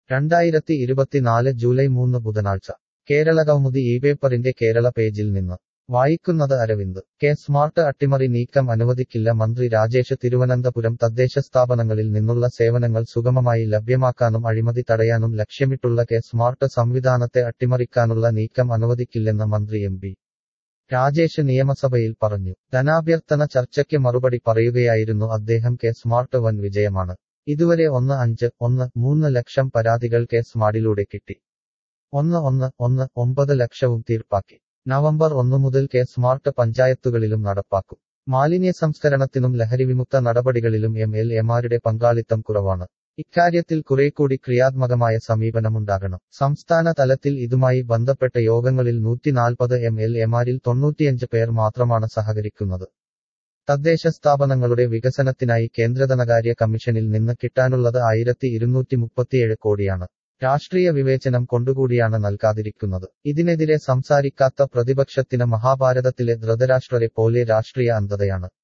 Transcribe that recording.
രണ്ടായിരത്തി ഇരുപത്തിനാല് ജൂലൈ മൂന്ന് ബുധനാഴ്ച കേരളകൗമുദി ഈ പേപ്പറിന്റെ കേരള പേജിൽ നിന്ന് വായിക്കുന്നത് അരവിന്ദ് കെ സ്മാർട്ട് അട്ടിമറി നീക്കം അനുവദിക്കില്ല മന്ത്രി രാജേഷ് തിരുവനന്തപുരം തദ്ദേശ സ്ഥാപനങ്ങളിൽ നിന്നുള്ള സേവനങ്ങൾ സുഗമമായി ലഭ്യമാക്കാനും അഴിമതി തടയാനും ലക്ഷ്യമിട്ടുള്ള കെ സ്മാർട്ട് സംവിധാനത്തെ അട്ടിമറിക്കാനുള്ള നീക്കം അനുവദിക്കില്ലെന്ന് മന്ത്രി എം പി രാജേഷ് നിയമസഭയിൽ പറഞ്ഞു ധനാഭ്യർത്ഥന ചർച്ചയ്ക്ക് മറുപടി പറയുകയായിരുന്നു അദ്ദേഹം കെ സ്മാർട്ട് വൻ വിജയമാണ് ഇതുവരെ ഒന്ന് അഞ്ച് ഒന്ന് മൂന്ന് ലക്ഷം പരാതികൾ കെ സ്മാർട്ടിലൂടെ കിട്ടി ഒന്ന് ഒന്ന് ഒന്ന് ഒമ്പത് ലക്ഷവും തീർപ്പാക്കി നവംബർ ഒന്നു മുതൽ കെ സ്മാർട്ട് പഞ്ചായത്തുകളിലും നടപ്പാക്കും മാലിന്യ സംസ്കരണത്തിനും ലഹരിവിമുക്ത നടപടികളിലും എം എൽ എമാരുടെ പങ്കാളിത്തം കുറവാണ് ഇക്കാര്യത്തിൽ കുറേക്കൂടി ക്രിയാത്മകമായ സമീപനമുണ്ടാകണം സംസ്ഥാന തലത്തിൽ ഇതുമായി ബന്ധപ്പെട്ട യോഗങ്ങളിൽ നൂറ്റിനാൽപ്പത് എം എൽ എമാരിൽ തൊണ്ണൂറ്റിയഞ്ച് പേർ മാത്രമാണ് സഹകരിക്കുന്നത് തദ്ദേശ സ്ഥാപനങ്ങളുടെ വികസനത്തിനായി കേന്ദ്രധനകാര്യ കമ്മീഷനിൽ നിന്ന് കിട്ടാനുള്ളത് ആയിരത്തി ഇരുന്നൂറ്റി മുപ്പത്തിയേഴ് കോടിയാണ് രാഷ്ട്രീയ വിവേചനം കൊണ്ടുകൂടിയാണ് നൽകാതിരിക്കുന്നത് ഇതിനെതിരെ സംസാരിക്കാത്ത പ്രതിപക്ഷത്തിന് മഹാഭാരതത്തിലെ ധൃതരാഷ്ട്രരെ പോലെ രാഷ്ട്രീയ അന്ധതയാണ്